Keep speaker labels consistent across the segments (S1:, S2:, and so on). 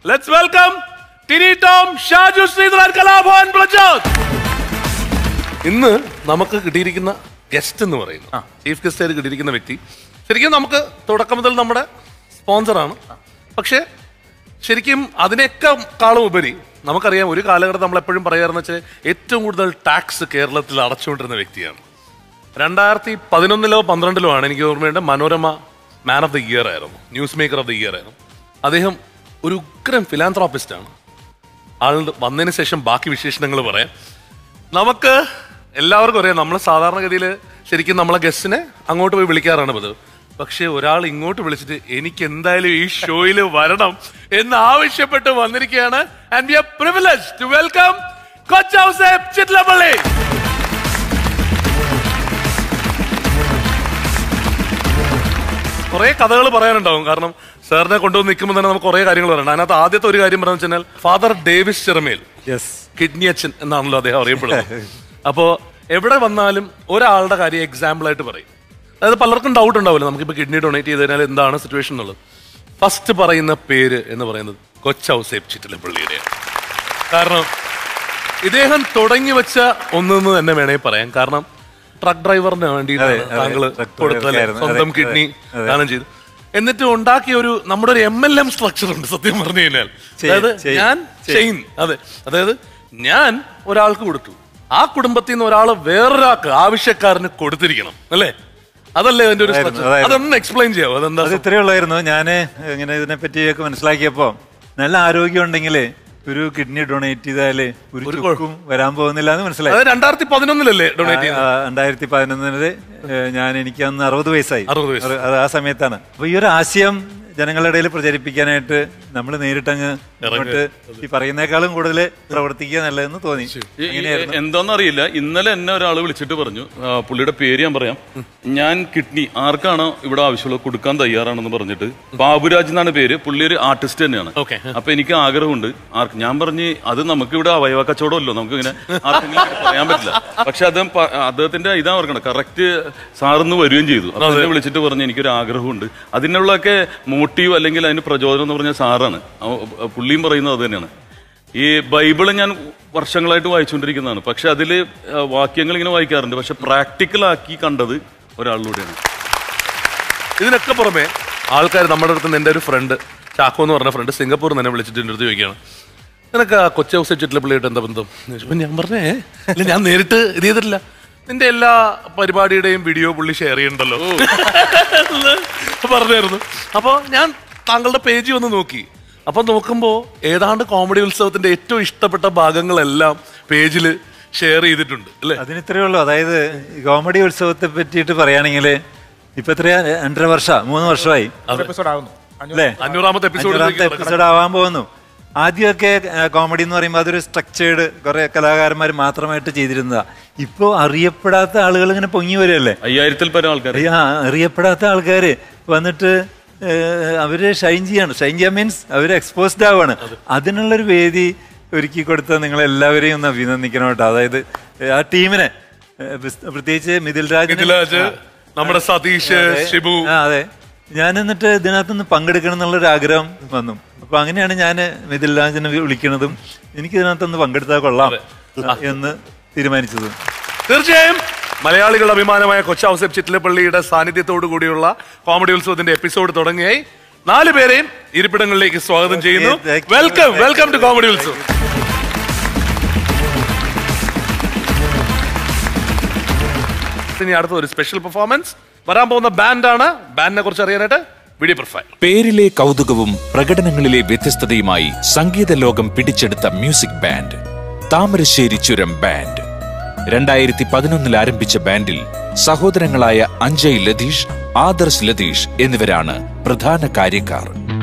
S1: Let's welcome Tini Tom Shaju Sreedharan Kalabhavan Prachod ഇന്ന് നമുക്ക് കിട്ടിയിരിക്കുന്ന ഗസ്റ്റ് എന്ന് പറയുന്നു ചീഫ് ഗസ്റ്റ് ആയിട്ട് കിട്ടിയിരിക്കുന്ന വ്യക്തി ശരിക്കും നമുക്ക് തുടക്കം മുതൽ നമ്മുടെ സ്പോൺസറാണ് പക്ഷേ ശരിക്കും അതിനേക്കാൾ കാളും ഉപരി നമുക്കറിയാം ഒരു കാലഘട്ടം നമ്മൾ എപ്പോഴും പറയാറെന്ന് വെച്ചാൽ ഏറ്റവും കൂടുതൽ ടാക്സ് കേരളത്തിൽ അടച്ചുകൊണ്ടിരുന്ന വ്യക്തിയാണ് രണ്ടായിരത്തി പതിനൊന്നിലോ പന്ത്രണ്ടിലോ ആണ് എനിക്ക് ഓർമ്മയുണ്ട് Manorama man of the year ആയിരുന്നു newsmaker of the year ആയിരുന്നു അദ്ദേഹം ഒരു ഉഗ്രം ഫിലാന്ത്രോപ്പിസ്റ്റ് ആണ് ആളുടെ വന്നതിന് ശേഷം ബാക്കി വിശേഷണങ്ങൾ പറയാം നമുക്ക് എല്ലാവർക്കും അറിയാം നമ്മൾ സാധാരണഗതിയിൽ ശരിക്കും നമ്മളെ ഗസ്റ്റിനെ അങ്ങോട്ട് പോയി വിളിക്കാറാണ് പതിവ് പക്ഷെ ഒരാൾ ഇങ്ങോട്ട് വിളിച്ചിട്ട് എനിക്ക് എന്തായാലും ഈ ഷോയിൽ വരണം എന്ന് ആവശ്യപ്പെട്ട് വന്നിരിക്കുകയാണ് and we are privilege to welcome Kochouseph Chittilappilly കുറെ കഥകൾ പറയാനുണ്ടാവും കാരണം സാറിനെ കൊണ്ടുവന്ന് നിൽക്കുമ്പോൾ തന്നെ നമുക്ക് കുറെ കാര്യങ്ങൾ പറയണം അതിനകത്ത് ആദ്യത്തെ ഒരു കാര്യം പറഞ്ഞു വെച്ചാൽ father Davis Chiramel
S2: yes
S1: kidney അച്ഛൻ എന്നാണല്ലോ അദ്ദേഹം അറിയപ്പെടുന്നത് അപ്പോ എവിടെ വന്നാലും ഒരാളുടെ കാര്യം എക്സാമ്പിൾ ആയിട്ട് പറയും അതായത് പലർക്കും ഡൗട്ട് ഉണ്ടാവില്ല നമുക്കിപ്പോ കിഡ്നി ഡൊണേറ്റ് ചെയ്ത് കഴിഞ്ഞാൽ എന്താണ് സിറ്റുവേഷൻ എന്നുള്ളത് ഫസ്റ്റ് പറയുന്ന പേര് എന്ന് പറയുന്നത് കൊച്ചൗസേബ് ചിറ്റിലപ്പള്ളിയുടെയാണ് കാരണം ഇദ്ദേഹം തുടങ്ങി വെച്ച ഒന്നെന്ന് തന്നെ വേണേ പറയാം കാരണം ട്രക്ക് ഡ്രൈവറിന് വേണ്ടിയിട്ട്
S2: അതെ, അതെ,
S1: താങ്കൾ
S2: truck
S1: കൊടുത്തല്ലേ
S2: driver-ക്കായിരുന്നു.
S1: സ്വന്തം
S2: അതെ,
S1: കിഡ്നി
S2: അതെ.
S1: ദാനം ചെയ്തു എന്നിട്ട് ഉണ്ടാക്കിയ ഒരു നമ്മുടെ ഒരു എം എൽ എം സ്ട്രക്ചർ ഉണ്ട് സത്യം പറഞ്ഞു കഴിഞ്ഞാൽ
S2: ചെയിൻ,
S1: അതായത്
S2: ചെയിൻ,
S1: ഞാൻ ചെയിൻ അതെ അതായത് ഞാൻ ഒരാൾക്ക് കൊടുത്തു ആ കുടുംബത്തിൽ നിന്ന് ഒരാൾ വേറൊരാൾക്ക് ആവശ്യക്കാരന് കൊടുത്തിരിക്കണം അല്ലേ അതല്ലേ അതിന്റെ ഒരു
S2: അതായിരുന്നു,
S1: structure?
S2: അതായിരുന്നു.
S1: അതൊന്ന് എക്സ്പ്ലെയിൻ ചെയ്യാവോ അതെന്താ
S2: അത് ഇത്രയേ ഉള്ളായിരുന്നു ഞാൻ ഇങ്ങനെ ഇതിനെ പറ്റിയൊക്കെ മനസ്സിലാക്കിയപ്പോ നല്ല ആരോഗ്യം ഉണ്ടെങ്കിൽ ഒരു കിഡ്നി ഡൊണേറ്റ് ചെയ്താല് ഒരു
S1: ഒരു
S2: ചുക്കും വരാൻ പോകുന്നില്ല എന്ന് മനസ്സിലായി
S1: അതായത് രണ്ടായിരത്തി പതിനൊന്നിലല്ലേ ഡൊണേറ്റ് ചെയ്തത്
S2: ആ, രണ്ടായിരത്തി പതിനൊന്നില് ഞാൻ എനിക്ക് അന്ന് അറുപത് വയസ്സായി
S1: 60 വയസ്സ്.
S2: അത് ആ സമയത്താണ് അപ്പൊ ഈ ഒരു ആശയം ജനങ്ങളുടെ ഇടയിൽ പ്രചരിപ്പിക്കാനായിട്ട് നമ്മൾ നേരിട്ടങ്ങ് ഇങ്ങോട്ട് ഈ പറയുന്നേക്കാളും കൂടുതൽ പ്രവർത്തിക്കുക നല്ലതെന്ന് തോന്നി അങ്ങനെയായിരുന്നു
S3: എന്താണെന്നറിയില്ല ഇന്നലെ എന്നെ ഒരാൾ വിളിച്ചിട്ട് പറഞ്ഞു ആ, പുള്ളിയുടെ പേര് ഞാൻ പറയാം ഞാൻ കിഡ്നി ആർക്കാണോ ഇവിടെ ആവശ്യമുള്ളത് കൊടുക്കാൻ തയ്യാറാണെന്ന് പറഞ്ഞിട്ട് ബാബുരാജ് എന്നാണ് പേര് പുള്ളി ഒരു ആർട്ടിസ്റ്റ് തന്നെയാണ്
S1: Okay.
S3: അപ്പൊ എനിക്ക് ആഗ്രഹമുണ്ട് ആർക്ക് ഞാൻ പറഞ്ഞ് അത് നമുക്ക് ഇവിടെ അവയവ കച്ചവടമല്ലോ നമുക്ക് ഇങ്ങനെ ആർക്കെങ്കിലും അങ്ങനെ പറയാൻ പറ്റില്ല പക്ഷെ അദ്ദേഹം പ- അദ്ദേഹത്തിന്റെ ഇതാ ഓർക്കണം കറക്റ്റ് സാറിന്ന് വരികയും ചെയ്തു അപ്പൊ എന്നെ വിളിച്ചിട്ട് പറഞ്ഞു എനിക്കൊരു ആഗ്രഹമുണ്ട് അതിനുള്ളൊക്കെ മോട്ടീവ് അല്ലെങ്കിൽ അതിന് പ്രചോദനം എന്ന് പറഞ്ഞ സാറാണ് അവ- പുള്ളിയും പറയുന്നത് അത് തന്നെയാണ് ഈ ബൈബിള് ഞാൻ വർഷങ്ങളായിട്ട് വായിച്ചുകൊണ്ടിരിക്കുന്നതാണ് പക്ഷെ അതിൽ വാക്യങ്ങൾ ഇങ്ങനെ വായിക്കാറുണ്ട് പക്ഷെ പ്രാക്ടിക്കൽ ആക്കി കണ്ടത് ഒരാളിലൂടെയാണ്
S1: ഇതിനൊക്കെ പുറമെ ആൾക്കാർ നമ്മുടെ അടുത്ത് നിന്ന് എൻ്റെ ഒരു ഫ്രണ്ട് ചാക്കോ എന്ന് പറഞ്ഞ ഫ്രണ്ട് സിംഗപ്പൂരിൽ നിന്ന് എന്നെ വിളിച്ചിട്ട് എൻ്റെ അടുത്ത് ചോദിക്കുകയാണ് നിനക്ക് ആ കൊച്ചി ഹൗസ് ചിറ്റിലപ്പള്ളിയായിട്ട് എന്താ ബന്ധം എന്ന് ചോദിച്ചപ്പോൾ ഞാൻ പറഞ്ഞേ ഇല്ല ഞാൻ നേരിട്ട് ഇത് ചെയ്തിട്ടില്ല നിന്റെ എല്ലാ പരിപാടിയുടെയും വീഡിയോ പുള്ളി ഷെയർ ചെയ്യണ്ടല്ലോ എന്ന് പറഞ്ഞായിരുന്നു അപ്പോൾ ഞാൻ താങ്കളുടെ പേജ് വന്ന് നോക്കി അപ്പൊ നോക്കുമ്പോൾ ഏതാണ്ട് കോമഡി ഉത്സവത്തിന്റെ ഏറ്റവും ഇഷ്ടപ്പെട്ട ഭാഗങ്ങളെല്ലാം പേജിൽ ഷെയർ ചെയ്തിട്ടുണ്ട് അല്ലേ
S2: അതിന് ഇത്രയേ ഉള്ളൂ അതായത് ഈ കോമഡി ഉത്സവത്തെ പറ്റിയിട്ട് പറയുകയാണെങ്കിൽ ഇപ്പൊ എത്രയാ രണ്ടര വർഷം മൂന്ന് വർഷമായി
S4: എപ്പിസോഡ് ആകുന്നു
S2: അല്ലേ
S1: അഞ്ഞൂറാമത്തെ
S2: അഞ്ഞൂറാമത്തെ
S1: എപ്പിസോഡ്
S2: എപ്പിസോഡ് ആവാൻ പോകുന്നു ആദ്യമൊക്കെ കോമഡി എന്ന് പറയുമ്പോൾ അതൊരു സ്ട്രക്ചേർഡ് കുറെ കലാകാരന്മാർ മാത്രമായിട്ട് ചെയ്തിരുന്നതാ ഇപ്പോ അറിയപ്പെടാത്ത ആളുകൾ ഇങ്ങനെ പൊങ്ങി വരികയല്ലേ
S3: അയ്യായിരത്തിൽ പരം ആൾക്കാർ
S2: ഈ ആ അറിയപ്പെടാത്ത ആൾക്കാര് വന്നിട്ട് ഏഹ്, അവര് ഷൈൻ ചെയ്യാണ് ഷൈൻ ചെയ്യാൻ മീൻസ് അവര് എക്സ്പോസ്ഡ് ആവാണ് അതിനുള്ളൊരു വേദി ഒരുക്കി കൊടുത്ത നിങ്ങൾ എല്ലാവരെയും ഒന്ന് അഭിനന്ദിക്കണം കേട്ടോ അതായത് ഏഹ്, ആ ടീമിനെ ഏഹ്, പ്രസ്- പ്രത്യേകിച്ച് മിഥിൽ രാജ്
S1: മിഥിലാജ് നമ്മുടെ സതീഷ് ഷിബു
S2: ആ അതെ ഞാൻ എന്നിട്ട് ഇതിനകത്തൊന്ന് പങ്കെടുക്കണം എന്നുള്ളൊരു ആഗ്രഹം വന്നു അപ്പൊ അങ്ങനെയാണ് ഞാൻ മിഥിൽ രാജിനെ വിളിക്കുന്നതും എനിക്ക് ഇതിനകത്തൊന്ന് പങ്കെടുത്താൽ കൊള്ളാം എന്ന് തീരുമാനിച്ചത്
S1: തീർച്ചയായും മലയാളികളുടെ അഭിമാനമായ കൊച്ചൗസഫ് ചിറ്റിലപ്പള്ളിയുടെ സാന്നിധ്യത്തോടു കൂടിയുള്ള കോമഡി ഉത്സവത്തിന്റെ എപ്പിസോഡ് തുടങ്ങിയായി നാല് പേരെയും ഇരിപ്പിടങ്ങളിലേക്ക് സ്വാഗതം ചെയ്യുന്നു
S2: Okay, thank you.
S1: Welcome welcome to comedy Utsavam ഇനി അടുത്ത ഒരു സ്പെഷ്യൽ പെർഫോമൻസ് വരാൻ പോകുന്ന ബാൻഡാണ് ബാൻഡിനെ കുറിച്ച് അറിയാനായിട്ട് വീഡിയോ പ്രൊഫൈൽ
S5: പേരിലെ കൗതുകവും പ്രകടനങ്ങളിലെ വ്യത്യസ്തതയുമായി സംഗീത ലോകം പിടിച്ചെടുത്ത മ്യൂസിക് ബാൻഡ് താമരശ്ശേരി ചുരം ബാൻഡ് രണ്ടായിരത്തി പതിനൊന്നിൽ ആരംഭിച്ച ബാൻഡിൽ സഹോദരങ്ങളായ അഞ്ജയ് ലതീഷ് ആദർശ് ലതീഷ് എന്നിവരാണ് പ്രധാന കാര്യക്കാർ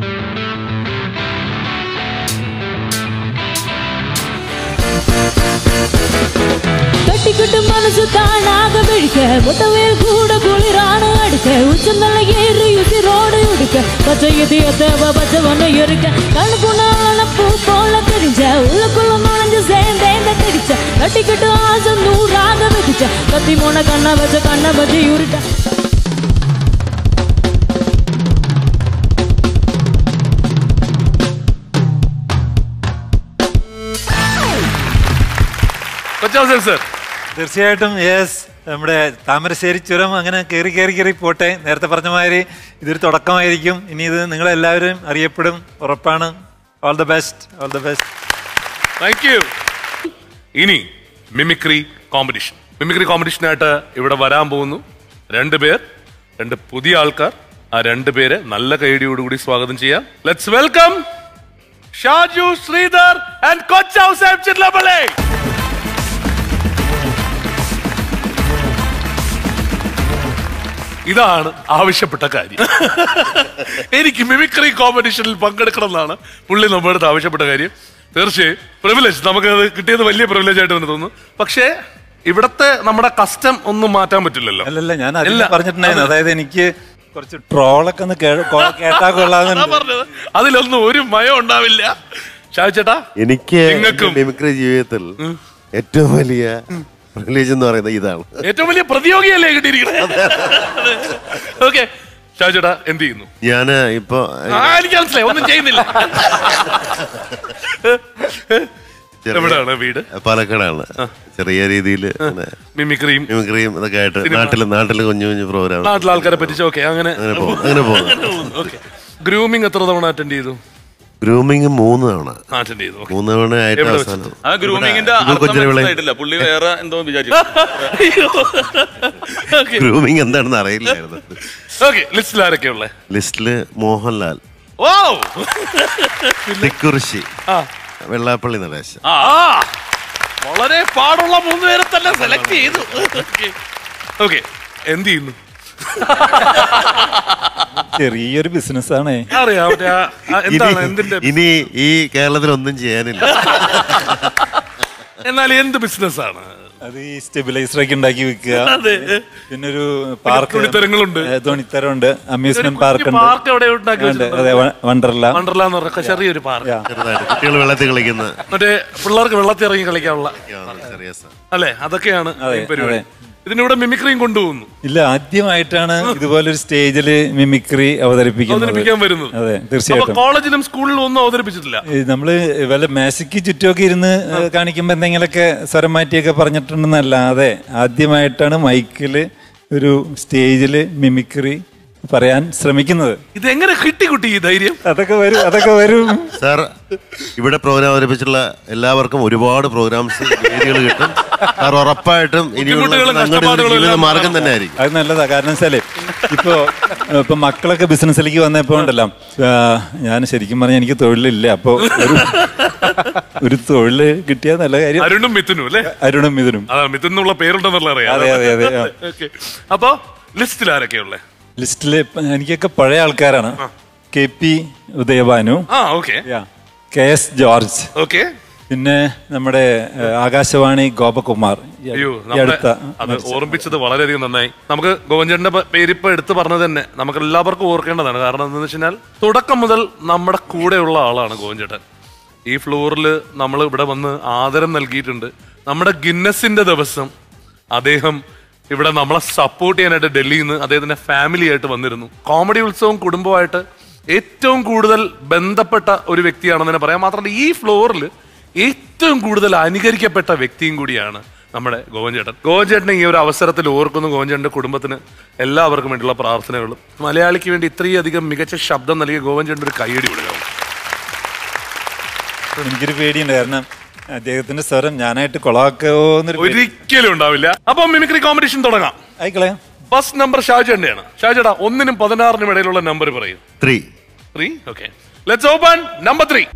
S6: തട്ടിക്കിട്ട് മനസ്സ് താണാകെ പിടിക്ക മുട്ടവേൽ കൂടെ കുളിരാണ് അടിക്ക ഉച്ചം നല്ല ഏറി ഉസിരോട് ഉടുക്ക പച്ചയതി தேவ பச்சவன இருக்க கண்ணுக்குள்ள பூ போல தெரிஞ்ச உள்ளுக்குள்ள நுழைஞ்சு சேர்ந்தேந்த கடிச்ச தட்டிக்கிட்டு ஆசை நூறாக வெடிச்ச கத்தி மோன கண்ண வச்ச கண்ண பஜி உருட்ட
S1: കൊച്ചാവസരം സർ
S2: തീർച്ചയായിട്ടും യെസ് നമ്മുടെ താമരശ്ശേരി ചുരം അങ്ങനെ കയറി കയറി കയറി പോട്ടെ നേരത്തെ പറഞ്ഞ മാതിരി ഇതൊരു തുടക്കമായിരിക്കും ഇനി ഇത് നിങ്ങളെല്ലാവരും അറിയപ്പെടും ഉറപ്പാണ് all the best all the best
S1: thank you ഇനി മിമിക്രി കോമ്പറ്റീഷൻ മിമിക്രി കോമ്പറ്റീഷനായിട്ട് ഇവിടെ വരാൻ പോകുന്നു രണ്ട് പേർ രണ്ട് പുതിയ ആൾക്കാർ ആ രണ്ട് പേരെ നല്ല കൈഡിയോടുകൂടി സ്വാഗതം ചെയ്യാം let's welcome Shaju Sreedhar and Kochouseph സാഹിബ് ചിർലപ്പള്ളി ഇതാണ് ആവശ്യപ്പെട്ട കാര്യം എനിക്ക് മിമിക്രി കോമ്പറ്റീഷനിൽ പങ്കെടുക്കണം എന്നാണ് പുള്ളി നമ്മുടെ അടുത്ത് ആവശ്യപ്പെട്ട കാര്യം തീർച്ചയായും പ്രിവിലേജ് നമുക്ക് അത് കിട്ടിയത് വലിയ പ്രിവിലേജ് ആയിട്ട് തന്നെ തോന്നുന്നു പക്ഷേ ഇവിടത്തെ നമ്മുടെ കസ്റ്റം ഒന്നും മാറ്റാൻ പറ്റില്ലല്ലോ
S2: അല്ലല്ല ഞാൻ അതിൽ
S1: ഇല്ല.
S2: പറഞ്ഞിട്ടുണ്ടായിരുന്നു അതായത് എനിക്ക് കുറച്ച് ട്രോളൊക്കെ ഒന്ന് കേ- കൊ- കേട്ടാ
S1: അതാ
S2: കൊള്ളാമെന്നുണ്ട്
S1: പറഞ്ഞത് അതിലൊന്നും ഒരു മയം ഉണ്ടാവില്ല ഷാജു ചേട്ടാ
S4: എനിക്ക്
S1: നിങ്ങൾക്കും.
S4: എന്റെ മിമിക്രി ജീവിതത്തിൽ ഏറ്റവും വലിയ പ്രിവിലേജ് എന്ന് പറയുന്നത് ഇതാണ്
S1: ഏറ്റവും വലിയ പ്രതിയോഗിയല്ലേ കിട്ടിയിരിക്കുന്നത് ഓക്കെ ഷാജു ചേട്ടാ എന്ത് ചെയ്യുന്നു
S4: ഞാന് ഇപ്പൊ
S1: ആ എനിക്ക് മനസ്സിലായി ഒന്നും ചെയ്യുന്നില്ല
S4: ചെറിയ-
S1: എവിടെയാണ് വീട്
S4: പാലക്കാടാണ് ചെറിയ രീതിയിൽ
S1: മിമിക്രിയും
S4: മിമിക്രിയും ഇതൊക്കെ ആയിട്ട് നാട്ടില് നാട്ടില് കുഞ്ഞു കുഞ്ഞു പ്രോഗ്രാം
S1: നാട്ടിലെ ആൾക്കാരെ പറ്റിച്ച് ഓക്കെ അങ്ങനെ
S4: അങ്ങനെ പോകും അങ്ങനെ പോകും
S1: ഓക്കെ ഗ്രൂമിംഗ് എത്ര തവണ അറ്റൻഡ് ചെയ്തു
S4: ഗ്രൂമിങ് മൂന്ന് തവണ
S1: അറ്റൻഡ് ചെയ്തു okay.
S4: മൂന്ന് തവണ ആയിട്ട്
S1: എവിടെ
S4: അവസാനം
S3: ആ ഗ്രൂമിങ്ങിന്റെ
S4: ഇത്
S3: അർത്ഥം
S4: കൊച്ചിലെ വിള-
S3: മനസ്സിലായിട്ടില്ല പുള്ളി വേറെ എന്തോ വിചാരിച്ചു
S1: അയ്യോ ഓക്കെ
S4: ഗ്രൂമിങ് എന്താണെന്ന് അറിയില്ലായിരുന്നു
S1: ഓക്കെ ലിസ്റ്റിൽ ആരൊക്കെ ഉള്ളേ
S4: ലിസ്റ്റില് മോഹൻലാൽ
S1: ഓ
S4: തിക്കുറിശി
S1: ആ
S4: വെള്ളാപ്പള്ളി നടേശൻ
S1: ആ വളരെ പാടുള്ള മൂന്ന് പേരെ തന്നെ സെലക്ട് ചെയ്തു ഓക്കെ എന്ത് ചെയ്യുന്നു
S2: ചെറിയൊരു ബിസിനസ്സാണേ
S1: അറിയാം മറ്റേ ആ- ആ എന്താണ് എന്തിന്റെ
S4: ഇനി ഈ കേരളത്തിൽ ഒന്നും ചെയ്യാനില്ല
S1: എന്നാൽ എന്ത് ബിസിനസ് ആണ്
S2: അത് ഈ സ്റ്റെബിലൈസർ ഒക്കെ ഉണ്ടാക്കി വെക്കുക
S1: അതെ
S2: പിന്നെ ഒരു പാർക്ക്
S1: തുണിത്തരങ്ങളുണ്ട്.
S2: തുണിത്തരമുണ്ട് അമ്യൂസ്മെന്റ് പാർക്ക് ഉണ്ട്
S1: പാർക്ക് എവിടെ ഉണ്ടാക്കി
S2: ഉണ്ട്.
S1: വെച്ചിട്ടുണ്ട്
S2: അതെ വ- വണ്ടർല
S1: വണ്ടർല എന്ന് പറഞ്ഞ ചെറിയൊരു പാർക്ക്
S2: Yeah.
S4: ചെറുതായിട്ട് കുട്ടികൾ വെള്ളത്തിൽ കളിക്കുന്ന
S1: മറ്റേ പിള്ളേർക്ക് വെള്ളത്തിൽ ഇറങ്ങി കളിക്കാനുള്ള
S4: ചെറിയ സ്ഥലം.
S1: അല്ലേ അതൊക്കെയാണ്
S2: അതെ,
S1: ഈ പരിപാടി
S2: അതെ.
S1: ഇതിനിവിടെ മിമിക്രിയും കൊണ്ടുപോകുന്നു
S2: ഇല്ല ആദ്യമായിട്ടാണ് ഇതുപോലൊരു സ്റ്റേജില് മിമിക്രി അവതരിപ്പിക്കുന്നത്
S1: അവതരിപ്പിക്കാൻ വരുന്നത്
S2: അതെ
S1: അപ്പൊ
S2: തീർച്ചയായിട്ടും
S1: കോളേജിലും സ്കൂളിലും ഒന്നും അവതരിപ്പിച്ചിട്ടില്ല
S2: ഈ നമ്മള് വല്ല മേശയ്ക്ക് ചുറ്റുമൊക്കെ ഇരുന്ന് കാണിക്കുമ്പോ എന്തെങ്കിലുമൊക്കെ സ്വരം മാറ്റിയൊക്കെ പറഞ്ഞിട്ടുണ്ടെന്നല്ലാതെ ആദ്യമായിട്ടാണ് മൈക്കില് ഒരു സ്റ്റേജില് മിമിക്രി പറയാൻ ശ്രമിക്കുന്നത്
S1: ഇതെങ്ങനെ കിട്ടി കുട്ടി ഈ ധൈര്യം
S2: അതൊക്കെ വരും അതൊക്കെ വരും
S4: സാർ ഇവിടെ പ്രോഗ്രാം അവതരിപ്പിച്ചിട്ടുള്ള എല്ലാവർക്കും ഒരുപാട് പ്രോഗ്രാംസ് വേദികൾ കിട്ടും സാർ ഉറപ്പായിട്ടും ഇനിയുള്ള
S1: ബുദ്ധിമുട്ടുകളും
S4: ഞങ്ങളുടെ ഒരു
S1: കഷ്ടപ്പാടുകളും
S4: ജീവിത
S1: എല്ലാം
S4: മാർഗം തന്നെ ആയിരിക്കും
S2: അത് നല്ലതാ കാരണം വെച്ചാല് ഇപ്പോ ഇപ്പൊ മക്കളൊക്കെ ബിസിനസ്സിലേക്ക് വന്നപ്പോ ഉണ്ടല്ലോ ആ, ഞാൻ ശരിക്കും പറഞ്ഞാൽ എനിക്ക് തൊഴിലില്ല അപ്പൊ ഒരു ഒരു തൊഴില് കിട്ടിയാൽ നല്ല കാര്യം
S1: അരുണും മിഥുനും അല്ലേ
S2: അരുണും ഇതിനും
S1: അതാ മിഥുൻ എന്നുള്ള പേരുണ്ടെന്നുള്ള അറിയാം
S2: അതെ, അതെ, അതെ, ആ.
S1: ഓക്കെ അപ്പൊ ലിസ്റ്റിൽ ആരൊക്കെയുള്ളേ
S2: ലിസ്റ്റില് ഇപ്പൊ എനിക്കൊക്കെ പഴയ ആൾക്കാരാണ് കെ പി ഉദയഭാനു
S1: ആ okay
S2: K S George
S1: okay
S2: പിന്നെ നമ്മുടെ ഏഹ്, ആകാശവാണി ഗോപകുമാർ ഈ
S1: അയ്യോ
S2: ഈ
S1: നമ്മുടെ
S2: അടുത്ത
S1: അത് ഓർമ്മിച്ചത് വളരെയധികം നന്നായി നമുക്ക് ഗോവഞ്ചേട്ടന്റെ പ- പേരിപ്പോ എടുത്തു പറഞ്ഞത് തന്നെ നമുക്ക് എല്ലാവർക്കും ഓർക്കേണ്ടതാണ് കാരണം എന്താണെന്ന് വെച്ച് കഴിഞ്ഞാൽ തുടക്കം മുതൽ നമ്മുടെ കൂടെയുള്ള ആളാണ് ഗോവഞ്ചേട്ടൻ ഈ ഫ്ലോറിൽ നമ്മൾ ഇവിടെ വന്ന് ആദരം നൽകിയിട്ടുണ്ട് നമ്മുടെ ഗിന്നസിന്റെ ദിവസം അദ്ദേഹം ഇവിടെ നമ്മളെ സപ്പോർട്ട് ചെയ്യാനായിട്ട് ഡൽഹിയിൽ നിന്ന് അദ്ദേഹത്തിന്റെ ഫാമിലി ആയിട്ട് വന്നിരുന്നു കോമഡി ഉത്സവം കുടുംബമായിട്ട് ഏറ്റവും കൂടുതൽ ബന്ധപ്പെട്ട ഒരു വ്യക്തിയാണെന്ന് തന്നെ പറയാം മാത്രമല്ല ഈ ഫ്ലോറിൽ ഏറ്റവും കൂടുതൽ അനുകരിക്കപ്പെട്ട വ്യക്തിയും കൂടിയാണ് നമ്മുടെ ഗോവൻചേട്ടൻ ഗോവൻചേട്ടനെ ഈ ഒരു അവസരത്തിൽ ഓർക്കുന്നു ഗോവൻചേട്ടന്റെ കുടുംബത്തിന് എല്ലാവർക്കും വേണ്ടിയുള്ള പ്രാർത്ഥനകളും മലയാളിക്ക് വേണ്ടി ഇത്രയധികം മികച്ച ശബ്ദം നൽകിയ ഗോവൻചേട്ടൻ ഒരു കൈയടി കൊടുക്കാം
S2: എനിക്കൊരു പേടിയുണ്ട് കാരണം അദ്ദേഹത്തിന്റെ സ്വരം ഞാനായിട്ട് കൊളാക്കോ എന്നൊരു പേടി.
S1: ഒരിക്കലും ഉണ്ടാവില്ല അപ്പൊ മിമിക്രി കോമ്പറ്റീഷൻ തുടങ്ങാം
S2: ആയിക്കളെ
S1: ഫസ്റ്റ് നമ്പർ ഷാജേണ്ടയാണ് ഷാജേട്ടാ ഒന്നിനും പതിനാറിനും ഇടയിലുള്ള നമ്പർ പറയും
S4: three
S1: three okay let's open number three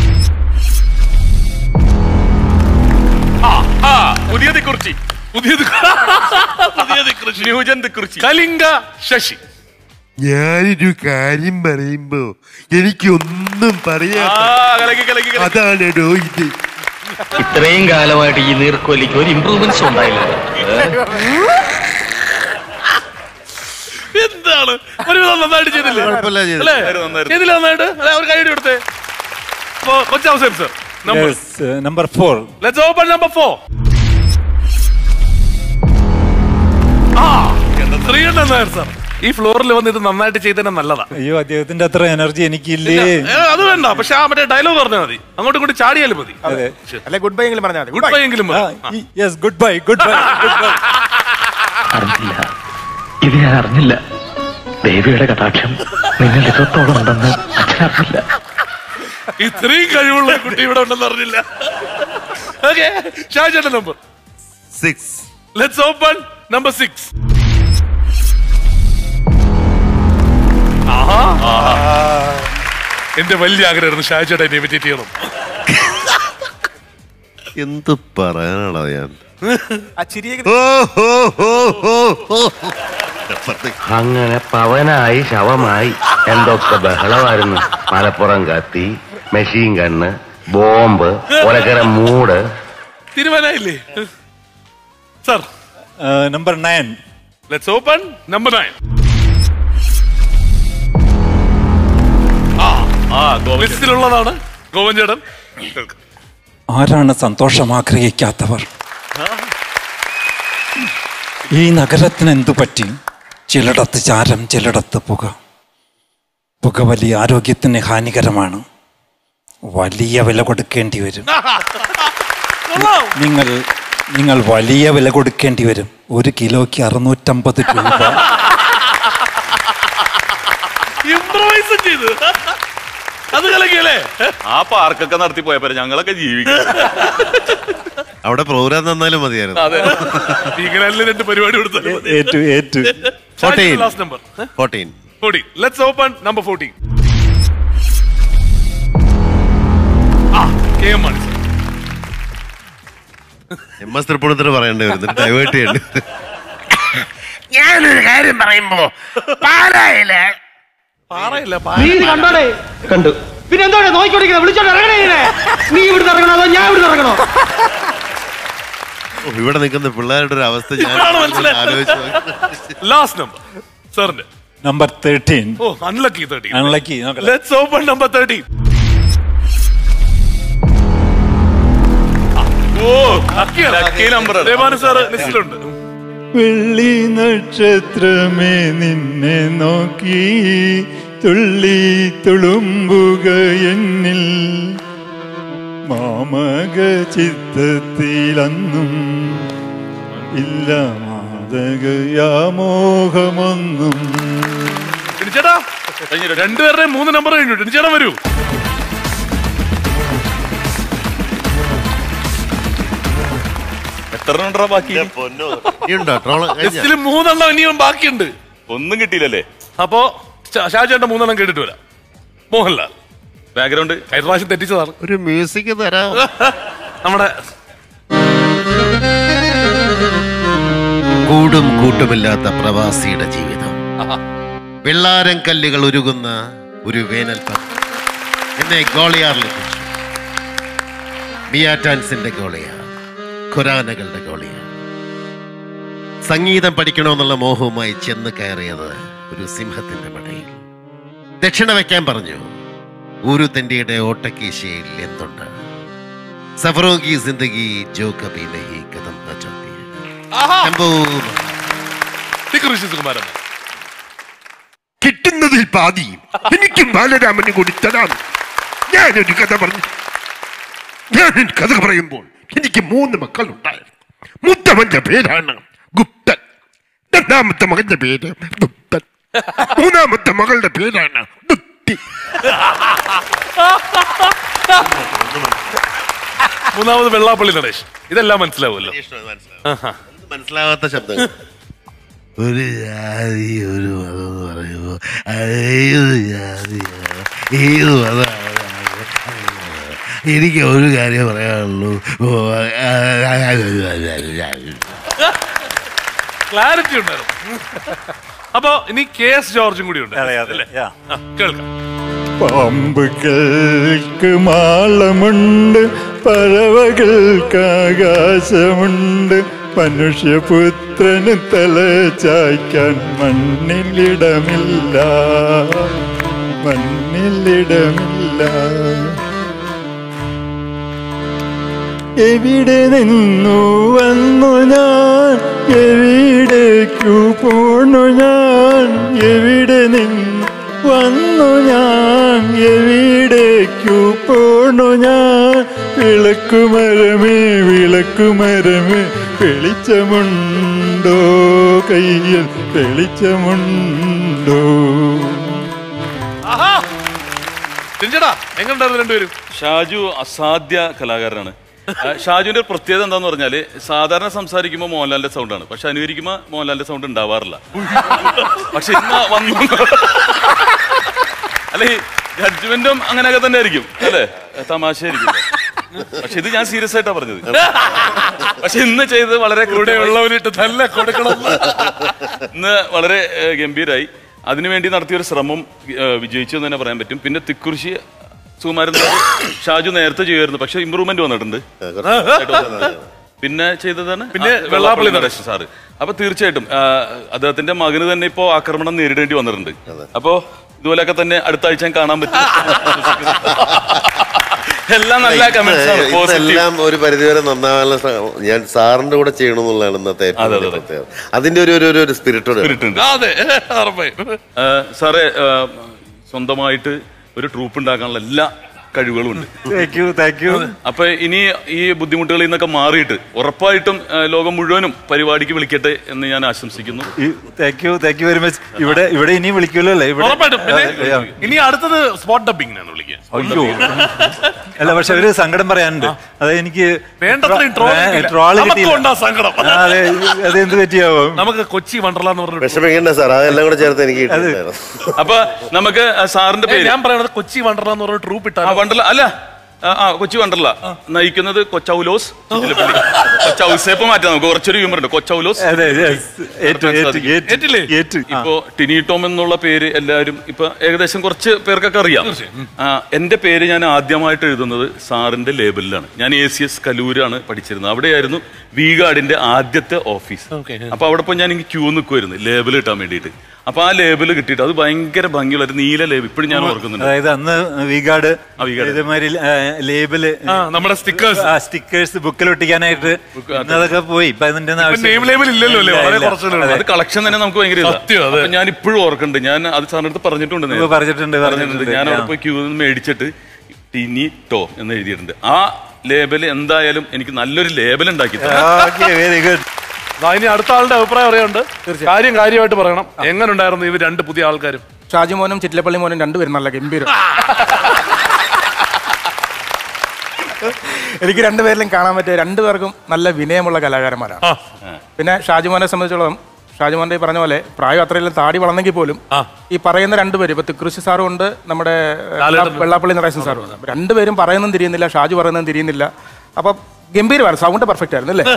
S1: പുതിയത് കുറിച്ച് പുതിയത് പുതിയത് കുറിച്ച് ന്യൂജൻ കുറിച്ച് കലിംഗ ശശി
S4: ഞാനൊരു കാര്യം പറയുമ്പോ എനിക്കൊന്നും പറയാ
S1: കലക്കി കലക്കി കലക്കി.
S4: അതാണെടോ ഇത്
S7: ഇത്രയും കാലമായിട്ട് ഈ നീർക്കോലിക്ക് ഒരു ഇമ്പ്രൂവ്മെന്റ്സ് ഉണ്ടായില്ല
S1: എന്താണ് ഒരുവിധം നന്നായിട്ട് ചെയ്തില്ലേ
S4: കുഴപ്പമില്ല ചെയ്തു.
S1: അല്ലേ ചെയ്തില്ല നന്നായിട്ട് അല്ലെ ഒരു കൈയടി കൊടുത്തേ അപ്പൊ കൊച്ചവസരം sir number
S2: number four
S1: let's open number four ആ ശ്രീകണ്ഠൻ നായർ സർ ഈ ഫ്ലോറിൽ വന്ന് ഇത് നന്നായിട്ട് ചെയ്തതിന് നല്ലതാ
S2: അയ്യോ അദ്ദേഹത്തിന്റെ അത്ര എനർജി എനിക്കില്ലേ
S1: ഏ, അത് വേണ്ട പക്ഷെ ആ മറ്റേ ഡയലോഗ് പറഞ്ഞാൽ മതി അങ്ങോട്ടും ഇങ്ങോട്ട് ചാടിയാലും മതി
S2: അതെ
S8: അല്ലെ ഗുഡ് ബൈ എങ്കിലും പറഞ്ഞാൽ
S1: ഗുഡ് ബൈ എങ്കിലും മതി.
S2: Yes goodbye goodbye goodbye
S7: അറിഞ്ഞില്ല ഇത് ഞാൻ അറിഞ്ഞില്ല ദേവിയുടെ കടാക്ഷം നിങ്ങൾ ഇത്രത്തോളം ഉണ്ടെന്ന് അച്ഛൻ അറിഞ്ഞില്ല
S1: ഇത്രയും കഴിവുള്ള ഒരു കുട്ടി ഇവിടെ ഉണ്ടെന്ന് അറിഞ്ഞില്ല ഓക്കെ ഷാജന്റെ number
S4: six
S1: let's open number six എന്റെ വലിയ ആഗ്രഹമായിരുന്നു ഷാജേട്ടൻ എന്നെ ഇമിറ്റേറ്റ് ചെയ്യണം
S4: എന്ത് പറയാനാടാ ഞാൻ
S8: ആ ചിരിയെ
S4: ഓ, ഓ, ഓ, ഓ, ഓ. അപ്പുറത്തേക്ക്.
S7: അങ്ങനെ പവനായി ശവമായി എന്തൊക്കെ ബഹളമായിരുന്നു മലപ്പുറം കത്തി മെഷീൻ കണ്ണ് ബോംബ് ഒലക്കര മൂട്
S1: തീരുമാനമായില്ലേ sir
S2: number nine
S1: let's open number nine
S3: ആ ഗോവിന്ദ്
S1: ലിസ്റ്റിലുള്ളതാണ് ഗോവൻ ചേട്ടൻ
S9: ആരാണ് സന്തോഷം ആഗ്രഹിക്കാത്തവർ ഈ നഗരത്തിന് എന്തു പറ്റി ചിലയിടത്ത് ചാരം ചിലയിടത്ത് പുക പുക വലിയ ആരോഗ്യത്തിന് ഹാനികരമാണ് വലിയ വില കൊടുക്കേണ്ടി വരും നിങ്ങൾ നിങ്ങൾ വലിയ വില കൊടുക്കേണ്ടി വരും ഒരു കിലോയ്ക്ക് അറുന്നൂറ്റമ്പത് രൂപ
S1: ഇംപ്രവൈസ് ചെയ്ത് അത് കലക്കിയല്ലേ
S3: ആ പാർക്കൊക്കെ നടത്തി പോയപ്പോ ഞങ്ങളൊക്കെ ജീവിക്കും
S4: അവിടെ പ്രോഗ്രാം തന്നാലും മതിയായിരുന്നു
S1: അതെ ഇങ്ങനെ രണ്ട് പരിപാടി കൊടുത്താൽ
S2: ഏറ്റു ഏറ്റു
S4: Fourteen.
S1: Last number
S4: fourteen
S1: fourteen let's open number fourteen ആ K M Mani sir.
S4: M S തൃപ്പൂണിത്തിന് പറയേണ്ടി വരുന്നു ഡൈവേർട്ട് ചെയ്യണ്ട്
S10: ഞാനൊരു കാര്യം പറയുമ്പോ പാലായില്
S1: പാറയില്ല
S11: നീ ഇത് കണ്ടോടെ കണ്ടു പിന്നെ എന്തോടെ നോക്കിക്കൊണ്ടിരിക്കുന്നത് വിളിച്ചോണ്ട് ഇറങ്ങണേ ഇതിനെ. നീ ഇവിടുന്ന് ഇറങ്ങണോ അതോ ഞാൻ ഇവിടുന്ന് ഇറങ്ങണോ
S4: ഓ, ഇവിടെ നിൽക്കുന്ന പിള്ളേരുടെ ഒരു അവസ്ഥ ഞാൻ
S1: ഇപ്പോഴാണ് മനസ്സിലായത്.
S4: ആലോചിച്ച് നോക്കി.
S1: ലാസ്റ്റ് നമ്പർ സാറിന്റെ
S2: നമ്പർ തേർട്ടീൻ
S1: ഓ അൺലക്കി തേർട്ടി
S2: Unlucky, നോക്കട്ടെ.
S1: ലെറ്റ്സ് ഓപ്പൺ നമ്പർ തേർട്ടി ഓ
S3: Lucky number ആണ്.
S1: ദേവാനു സാർ ലിസ്റ്റിലുണ്ട്
S2: വെള്ളി നക്ഷത്രമേ നിന്നെ നോക്കി തുള്ളി തുളുമ്പുക എന്നിൽ മാമക ചിത്തത്തിലന്നും ഇല്ല മാതകയാമോഹമൊന്നും
S1: ടിനിച്ചേട്ടാ രണ്ടുപേരുടെ മൂന്ന് നമ്പർ കഴിഞ്ഞു ടിനിച്ചേട്ടാ വരൂ
S3: എത്ര ഉണ്ടോ ബാക്കി
S4: പൊന്നോ ഇനിയുണ്ടോ ട്രോള് കഴിഞ്ഞോ?
S1: ലിസ്റ്റിൽ മൂന്നെണ്ണം ഇനിയും ബാക്കിയുണ്ട്
S3: ഒന്നും കിട്ടിയില്ലല്ലേ
S1: അപ്പോ ഷാ- ഷാജേട്ടൻ മൂന്നെണ്ണം കേട്ടിട്ട് വരാം മോഹൻലാൽ
S3: ബാക്ക്ഗ്രൗണ്ട്
S1: കഴിഞ്ഞ പ്രാവശ്യം തെറ്റിച്ചതാണ്
S4: ഒരു മ്യൂസിക് തരാം
S1: നമ്മുടെ
S4: കൂടും കൂട്ടുമില്ലാത്ത പ്രവാസിയുടെ ജീവിതം വെള്ളാരം കല്ലുകൾ ഉരുകുന്ന ഒരു വേനൽ പകൽ എന്നെ ഗോളിയാറിൽ എത്തിച്ചു മിയാറ്റാൻസിന്റെ ഗോളിയാർ ഖുറാനകളുടെ ഗോളിയാർ സംഗീതം പഠിക്കണമെന്നുള്ള മോഹവുമായി ചെന്ന് കയറിയത് ഒരു സിംഹത്തിന്റെ മടയിൽ ദക്ഷിണ വയ്ക്കാൻ പറഞ്ഞു ഊരു തന്റെയുടെ ഓട്ടക്കീശയിൽ എന്തുണ്ട് സഫറോ കി ജിന്ദഗി ജോ കബി നഹി കദം ന ചാഹത്തി ഹൈ. ശംഭോ
S1: തിക്കുറിശി സുകുമാരൻ
S10: കിട്ടുന്നതിൽ പാതി എനിക്കും ബാലരാമന് കൂടി തരാം ഞാനൊരു കഥ പറഞ്ഞു ഞാനൊരു കഥ പറയുമ്പോൾ എനിക്ക് മൂന്ന് മക്കൾ ഉണ്ടായിരുന്നു മൂത്തവന്റെ പേരാണ് ഗുപ്തൻ രണ്ടാമത്തെ മകന്റെ പേര് ഗുപ്തൻ മൂന്നാമത്തെ മകളുടെ പേരാണ് ദുപ്തി
S1: മൂന്നാമത് വെള്ളാപ്പള്ളി നടേഷ് ഇതെല്ലാം മനസ്സിലാവുമല്ലോ
S4: മനസ്സിലാവാത്ത ശബ്ദം ഒരു ജാതി ഒരു മതം എന്ന് പറയുമ്പോ ഏത് ജാതിയാണ് ഏത് മതമാണ് എനിക്ക് ഒരു കാര്യം പറയാനുള്ളൂ
S1: ക്ലാരിറ്റി ഉണ്ടായിരുന്നു അപ്പോ ഇനി കെ എസ് ജോർജും കൂടി ഉണ്ട് അല്ലേ ആ, കേൾക്കാം
S2: പാമ്പുകൾക്ക് മാളമുണ്ട് പറവകൾക്ക് ആകാശമുണ്ട് മനുഷ്യപുത്രന് തല ചായ്ക്കാൻ മണ്ണിലിടമില്ല മണ്ണിലിടമില്ല എവിടെ നിന്നു വന്നു ഞാൻ എവിടേക്കു പോണു ഞാൻ ഞാൻ എവിടെ നിന്ന് വന്നു ഞാൻ എവിടേക്കു പോണു ഞാൻ വിളക്കുമരമേ വിളക്കുമരമേ വെളിച്ചമുണ്ടോ കയ്യിൽ വെളിച്ചമുണ്ടോ
S1: ആഹാ രഞ്ജടാ എങ്ങനെയുണ്ടായിരുന്നു രണ്ടുപേരും
S3: ഷാജു അസാധ്യ കലാകാരനാണ് ആ, ഷാജുവിന്റെ ഒരു പ്രത്യേകത എന്താന്ന് പറഞ്ഞാല് സാധാരണ സംസാരിക്കുമ്പോൾ മോഹൻലാലിന്റെ സൗണ്ടാണ് പക്ഷെ അനുകരിക്കുമ്പോൾ മോഹൻലാലിന്റെ സൗണ്ട് ഉണ്ടാവാറില്ല പക്ഷെ ഇന്ന് വന്നു അല്ലെ ജഡ്ജ്മെന്റും അങ്ങനെയൊക്കെ തന്നെ ആയിരിക്കും അല്ലേ തമാശയായിരിക്കും പക്ഷെ ഇത് ഞാൻ സീരിയസ് ആയിട്ടാ പറഞ്ഞത് പക്ഷെ ഇന്ന് ചെയ്തത് വളരെ
S1: ഇവിടെ ഉള്ളവരിട്ട് തന്നെ കൊടുക്കണം
S3: ഇന്ന് വളരെ ഏഹ്, ഗംഭീരായി അതിനുവേണ്ടി നടത്തിയൊരു ശ്രമം ഏഹ്, വിജയിച്ചു എന്ന് തന്നെ പറയാൻ പറ്റും പിന്നെ തിക്കുറിശി സുകുമാരൻ നായർ, ഷാജു നേരത്തെ ചെയ്യുമായിരുന്നു പക്ഷെ ഇമ്പ്രൂവ്മെന്റ് വന്നിട്ടുണ്ട് പിന്നെ ചെയ്തതാണ്
S1: പിന്നെ
S3: ആ,
S1: വെള്ളാപ്പള്ളി
S3: നടേശൻ സാറ് അപ്പൊ തീർച്ചയായിട്ടും ആ, അദ്ദേഹത്തിന്റെ മകന് തന്നെ ഇപ്പോ ആക്രമണം നേരിടേണ്ടി വന്നിട്ടുണ്ട് അപ്പോ ഇതുപോലെയൊക്കെ തന്നെ അടുത്ത ആഴ്ച കാണാൻ പറ്റും എല്ലാം നല്ല കമന്റ്സ് ആണ് പോസിറ്റീവ്
S4: ഇതെല്ലാം ഒരു പരിധിവരെ നന്നാവാനുള്ള സ- ഞാൻ സാറിന്റെ കൂടെ ചെയ്യണമെന്നുള്ളതാണ് ഇന്നത്തെ ഏറ്റവും
S3: അതെ,
S4: വലിയ
S3: അതെ.
S4: പ്രത്യേകത അതിന്റെ ഒരു ഒരു- ഒരു ഒരു സ്പിരിറ്റോട്
S3: Spirit ഉണ്ട്.
S1: അതെ ഉറപ്പായും
S3: ആ, സാറേ ആ, സ്വന്തമായിട്ട് ഒരു ട്രൂപ്പ് ഉണ്ടാക്കാനുള്ള എല്ലാ കഴിവുകളും ഉണ്ട്
S2: താങ്ക് യു താങ്ക് യു
S3: അപ്പൊ ഇനി ഈ ബുദ്ധിമുട്ടുകളിൽ നിന്നൊക്കെ മാറിയിട്ട് ഉറപ്പായിട്ടും ആ, ലോകം മുഴുവനും പരിപാടിക്ക് വിളിക്കട്ടെ എന്ന് ഞാൻ ആശംസിക്കുന്നു
S2: thank you thank you very much ഇവിടെ ഇവിടെ ഇനി വിളിക്കുമല്ലോ അല്ലേ ഇവിടെ
S1: ഉറപ്പായിട്ടും പിന്നെ
S2: ആ, ആ.
S1: ഇനി അടുത്തത് സ്പോട്ട് ഡബിങ്ങിനാണ് വിളിക്കുക
S2: അയ്യോ അല്ല പക്ഷെ ഒരു സങ്കടം പറയാനുണ്ട് അത് എനിക്ക്
S1: വേണ്ടത്രയും troll കിട്ടിയില്ല.
S2: ട്രോള്
S1: നമുക്കും ഉണ്ടാ സങ്കടം.
S2: ആ, അതെ അത് എന്ത് പറ്റിയാവും
S1: നമുക്ക് കൊച്ചി വണ്ടർല എന്ന് പറഞ്ഞ
S4: വിഷമിക്കണ്ട സാർ അതെല്ലാം കൂടെ ചേർത്ത് എനിക്ക് കിട്ടിയിട്ടുണ്ടായിരുന്നു.
S3: അപ്പൊ നമുക്ക് ആ സാറിന്റെ പേര്
S1: ഞാൻ പറയണത് കൊച്ചി വണ്ടർല എന്ന് പറഞ്ഞ ട്രൂപ്പ്
S3: ആ
S1: ഇട്ടാ
S3: വണ്ടർല അല്ല ആ, ആ കൊച്ചി വണ്ടർല നയിക്കുന്നത് കൊച്ചൗലോസ് ചിറ്റിലപ്പള്ളി. കൊച്ചൗസേപ്പ് മാറ്റാം നമുക്ക് കുറച്ചൊരു ഹ്യൂമർ ഉണ്ട് കൊച്ചൗലോസ്
S2: അതെ yes. ഏറ്റു, ഏറ്റു, ഏറ്റു.
S1: ഏറ്റില്ലേ?
S2: ഏറ്റു. ആ.
S3: ഇപ്പോ ടിനി ടോം എന്നുള്ള പേര് എല്ലാവരും ഇപ്പൊ ഏകദേശം കുറച്ച് പേർക്കൊക്കെ അറിയാം ആ, എന്റെ പേര് ഞാൻ ആദ്യമായിട്ട് എഴുതുന്നത് സാറിന്റെ ലേബലിലാണ് ഞാൻ എ സി എസ് കലൂരാണ് പഠിച്ചിരുന്നത് അവിടെയായിരുന്നു വി ഗാർഡിന്റെ ആദ്യത്തെ ഓഫീസ് അപ്പൊ അവിടെ പോയി ഞാൻ എനിക്ക് ക്യൂ നിൽക്കുമായിരുന്നു ലേബൽ കിട്ടാൻ വേണ്ടിയിട്ട് അപ്പൊ ആ ലേബൽ കിട്ടിയിട്ട് അത് ഭയങ്കര ഭംഗിയുള്ള ഒരു നീല ലേബൽ ഇപ്പോഴും ഞാൻ ഓർക്കുന്നുണ്ട്
S2: അതായത് അന്ന് വിഗാർഡ്
S3: ആ, V-Guard.
S2: ഇതേമാതിരി ലേബിള്
S1: ആ, നമ്മുടെ സ്റ്റിക്കേഴ്സ്
S2: സ്റ്റിക്കേഴ്സ് ബുക്കിൽ ഒട്ടിക്കാനായിട്ട് ഇന്ന് അതൊക്കെ പോയി ഇപ്പൊ അതിന്റെ ഒന്നും ആവശ്യം
S1: നെയിം ലേബൽ ഇല്ലല്ലോ അല്ലേ വളരെ കുറച്ചുകൂടെ ഉള്ളൂ.
S3: അത് കളക്ഷൻ തന്നെ നമുക്ക് ഭയങ്കര ഇതാ.
S1: സത്യം, അതെ.
S3: അപ്പൊ ഞാൻ ഇപ്പോഴും ഓർക്കുന്നുണ്ട് ഞാൻ അത് സാറിന്റെ അടുത്ത് പറഞ്ഞിട്ടുണ്ട് നേരത്തെ.
S2: ഇപ്പൊ പറഞ്ഞിട്ടുണ്ട്, പറഞ്ഞിട്ടുണ്ട്.
S3: ഞാൻ അവിടെ
S2: ആ.
S3: പോയി ക്യൂ നിന്ന് മേടിച്ചിട്ട് ടിനി ടോ എന്ന് എഴുതിയിട്ടുണ്ട് ആ ലേബൽ എന്തായാലും എനിക്ക് നല്ലൊരു ലേബൽ ഉണ്ടാക്കി തരണം.
S2: ഓക്കെ വെരി ഗുഡ്
S1: ദാ ഇനി അടുത്ത ആളുടെ അഭിപ്രായം അറിയാണ്ട് കാര്യം കാര്യമായിട്ട് പറയണം എങ്ങനെ ഉണ്ടായിരുന്നു ഇവർ രണ്ട് പുതിയ ആൾക്കാരും
S8: ഷാജി മോനും ചിറ്റിലപ്പള്ളി മോനും രണ്ടുപേരും നല്ല ഗംഭീരം എനിക്ക് രണ്ടുപേരിലും കാണാൻ പറ്റിയ രണ്ടുപേർക്കും നല്ല വിനയമുള്ള കലാകാരന്മാരാണ് പിന്നെ ഷാജിമോനെ സംബന്ധിച്ചോളം ഷാജിമോന്റെ ഈ പറഞ്ഞ പോലെ പ്രായം അത്രയെല്ലാം താടി വളർന്നെങ്കിൽ പോലും ഈ പറയുന്ന രണ്ടുപേരും ഇപ്പൊ തിക്കൃഷി സാറും ഉണ്ട് നമ്മുടെ
S1: ലാലേട്ടനും.
S8: വെള്ളാപ്പള്ളി നടേശൻ സാറും ഉണ്ട് അപ്പൊ രണ്ടുപേരും പറയുന്നതും തിരിയുന്നില്ല ഷാജു പറയുന്നതും തിരിയുന്നില്ല അപ്പൊ ഗംഭീരമാണ് സൗണ്ട് പെർഫെക്റ്റ് ആയിരുന്നു അല്ലേ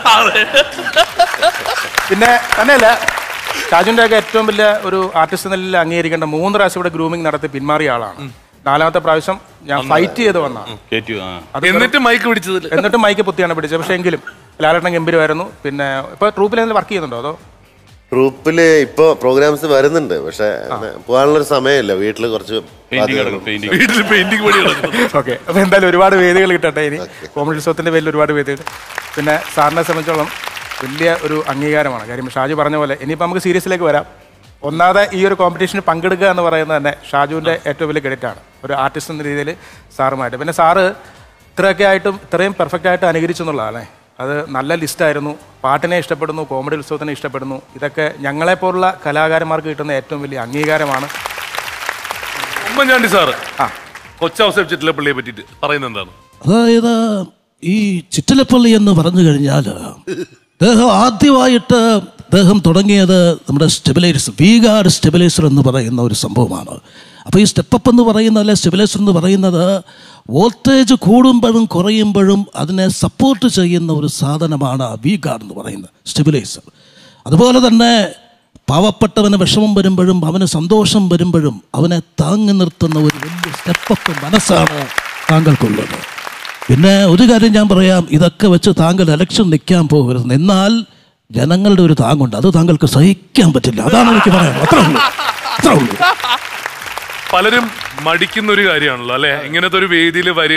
S8: പിന്നെ തന്നെയല്ല ഷാജുവിന്റെ ഒക്കെ ഏറ്റവും വലിയ ഒരു ആർട്ടിസ്റ്റ് നിലയിൽ അംഗീകരിക്കേണ്ട മൂന്ന് പ്രാവശ്യം ഇവിടെ ഗ്രൂമിംഗ് നടത്തി പിന്മാറിയ ആളാണ് നാലാമത്തെ പ്രാവശ്യം ഞാൻ ഫൈറ്റ് ചെയ്ത് വന്നതാണ്
S3: കേറ്റു ആ
S8: അത്
S1: എന്നിട്ട് മൈക്ക് പിടിച്ചതിൽ
S8: എന്നിട്ട് മൈക്ക് പൊത്തിയാണ് പിടിച്ചത് പക്ഷേ എങ്കിലും ലാലേട്ടൻ ഗംഭീരമായിരുന്നു പിന്നെ ഇപ്പൊ ട്രൂപ്പിൽ വർക്ക് ചെയ്യുന്നുണ്ടോ അതോ
S4: ട്രൂപ്പില് ഇപ്പൊ പ്രോഗ്രാംസ് വരുന്നുണ്ട് പക്ഷെ പോകാനുള്ളൊരു സമയമില്ല വീട്ടില് കുറച്ച്
S3: പെയിന്റിംഗ് കിടക്കും പെയിന്റിംഗ്
S1: വീട്ടിൽ പെയിന്റിംഗ് പണി നടക്കുന്നു.
S8: ഓക്കെ അപ്പൊ എന്തായാലും ഒരുപാട് വേദികൾ കിട്ടട്ടെ ഇനി കോമഡി ഉത്സവത്തിന്റെ പേരിൽ ഒരുപാട് വേദികൾ പിന്നെ സാറിനെ സംബന്ധിച്ചോളം വലിയ ഒരു അംഗീകാരമാണ് കാര്യം ഷാജു പറഞ്ഞ പോലെ ഇനിയിപ്പോൾ നമുക്ക് സീരീസിലേക്ക് വരാം ഒന്നാമതെ ഈ ഒരു കോമ്പറ്റീഷന് പങ്കെടുക്കുക എന്ന് പറയുന്നത് തന്നെ ഷാജുവിൻ്റെ ഏറ്റവും വലിയ ക്രെഡിറ്റ് ആണ് ഒരു ആർട്ടിസ്റ്റ് എന്ന രീതിയിൽ സാറുമായിട്ട് പിന്നെ സാറ് ഇത്രയൊക്കെ ആയിട്ടും ഇത്രയും പെർഫെക്റ്റ് ആയിട്ട് അനുകരിച്ചു എന്നുള്ളതാണ് അത് നല്ല ലിസ്റ്റായിരുന്നു പാട്ടിനെ ഇഷ്ടപ്പെടുന്നു കോമഡി ഉത്സവത്തിനെ ഇഷ്ടപ്പെടുന്നു ഇതൊക്കെ ഞങ്ങളെപ്പോലുള്ള കലാകാരന്മാർക്ക് കിട്ടുന്ന ഏറ്റവും വലിയ അംഗീകാരമാണ്
S1: ഉമ്മൻചാണ്ടി സാറ് കൊച്ചൗസേബ് ചിറ്റിലപ്പള്ളിയെ പറ്റിയിട്ട് പറയുന്നത് എന്താണ്
S12: അതായത് ഈ ചിറ്റലപ്പള്ളി എന്ന് പറഞ്ഞു കഴിഞ്ഞാൽ അദ്ദേഹം ആദ്യമായിട്ട് അദ്ദേഹം തുടങ്ങിയത് നമ്മുടെ സ്റ്റെബിലൈസർ വീഗാർഡ് സ്റ്റെബിലൈസർ എന്ന് പറയുന്ന ഒരു സംഭവമാണ് അപ്പോൾ ഈ സ്റ്റെപ്പപ്പ് എന്ന് പറയുന്ന അല്ലെ സ്റ്റെബിലൈസർ എന്ന് പറയുന്നത് വോൾട്ടേജ് കൂടുമ്പോഴും കുറയുമ്പോഴും അതിനെ സപ്പോർട്ട് ചെയ്യുന്ന ഒരു സാധനമാണ് വീഗാർഡ് എന്ന് പറയുന്നത് സ്റ്റെബിലൈസർ അതുപോലെ തന്നെ പാവപ്പെട്ടവന് വിഷമം വരുമ്പോഴും അവന് സന്തോഷം വരുമ്പോഴും അവനെ താങ്ങി നിർത്തുന്ന ഒരു വലിയ സ്റ്റെപ്പപ്പ് മനസ്സാണ് താങ്കൾക്കുള്ളത് പിന്നെ ഒരു കാര്യം ഞാൻ പറയാം ഇതൊക്കെ വെച്ച് താങ്കൾ ഇലക്ഷൻ നിൽക്കാൻ പോകരുത് എന്നാൽ ജനങ്ങളുടെ ഒരു താങ്ങുണ്ട് അത് താങ്കൾക്ക് സഹിക്കാൻ പറ്റില്ല അതാണ് എനിക്ക് പറയാം അത്രേ ഉള്ളൂ അത്രേ ഉള്ളൂ
S1: പലരും മടിക്കുന്ന ഒരു കാര്യമാണല്ലോ അല്ലെ ഇങ്ങനത്തെ ഒരു വേദിയിൽ വരിക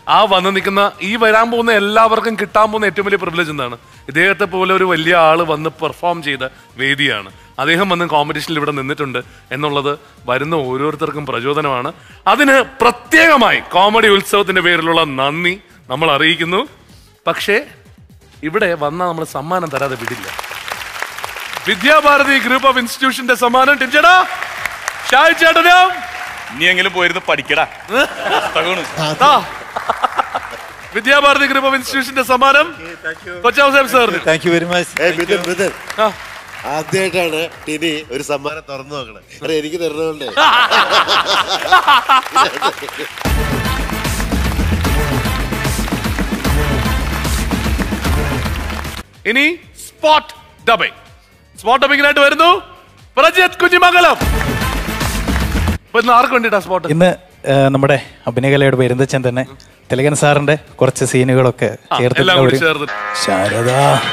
S1: ആ വന്ന് നിൽക്കുന്ന ഈ വരാൻ പോകുന്ന എല്ലാവർക്കും കിട്ടാൻ പോകുന്ന ഏറ്റവും വലിയ പ്രിവിലേജ് എന്താണ് ഇദ്ദേഹത്തെ പോലെ ഒരു വലിയ ആള് വന്ന് പെർഫോം ചെയ്ത വേദിയാണ് അദ്ദേഹം വന്ന് കോമ്പറ്റീഷനിൽ ഇവിടെ നിന്നിട്ടുണ്ട് എന്നുള്ളത് വരുന്ന ഓരോരുത്തർക്കും പ്രചോദനമാണ് അതിന് പ്രത്യേകമായി കോമഡി ഉത്സവത്തിന്റെ പേരിലുള്ള നന്ദി നമ്മൾ അറിയിക്കുന്നു പക്ഷേ ഇവിടെ വന്നാൽ നമ്മൾ സമ്മാനം തരാതെ വിടില്ല വിദ്യാഭാരതി ഗ്രൂപ്പ് ഓഫ് ഇൻസ്റ്റിറ്റ്യൂഷന്റെ സമ്മാനം ടിൻചേടാ ഷായ് ചേട്ടനോ
S3: ഇനിയെങ്കിലും പോയിരുന്ന് പഠിക്കടാ
S1: ദാ. വിദ്യാഭാരതി ഗ്രൂപ്പ് ഓഫ് ഇൻസ്റ്റിറ്റ്യൂഷന്റെ സമ്മാനം കൊച്ചാവ് സാറിന്
S2: താങ്ക് യു വെരി മച്ച്
S4: ഏയ് മിഥുൻ, മിഥുൻ. ആദ്യമായിട്ടാണ് ടിനി ഒരു സമ്മാനം തുറന്നു നോക്കണേ കാരണം എനിക്ക് തരുന്നതുകൊണ്ട്
S1: ഇനി സ്പോട്ട് ഡബിംഗ് സ്പോട്ട് ഡബിങ്ങിനായിട്ട് വരുന്നു പ്രജിത് കുഞ്ഞിമംഗലം ഇപ്പൊ ഇന്ന് ആർക്ക് വേണ്ടിട്ടാ സ്പോട്ട്
S13: ഇന്ന് ആ, നമ്മുടെ അഭിനയകലയുടെ പെരുന്തച്ചൻ തന്നെ തിലകൻ സാറിന്റെ കുറച്ച് സീനുകളൊക്കെ
S1: ആ,
S13: ചേർത്തിട്ടുള്ള
S1: എല്ലാം കൂടി
S13: ഒരു-
S1: ചേർത്ത്.
S13: ശാരദ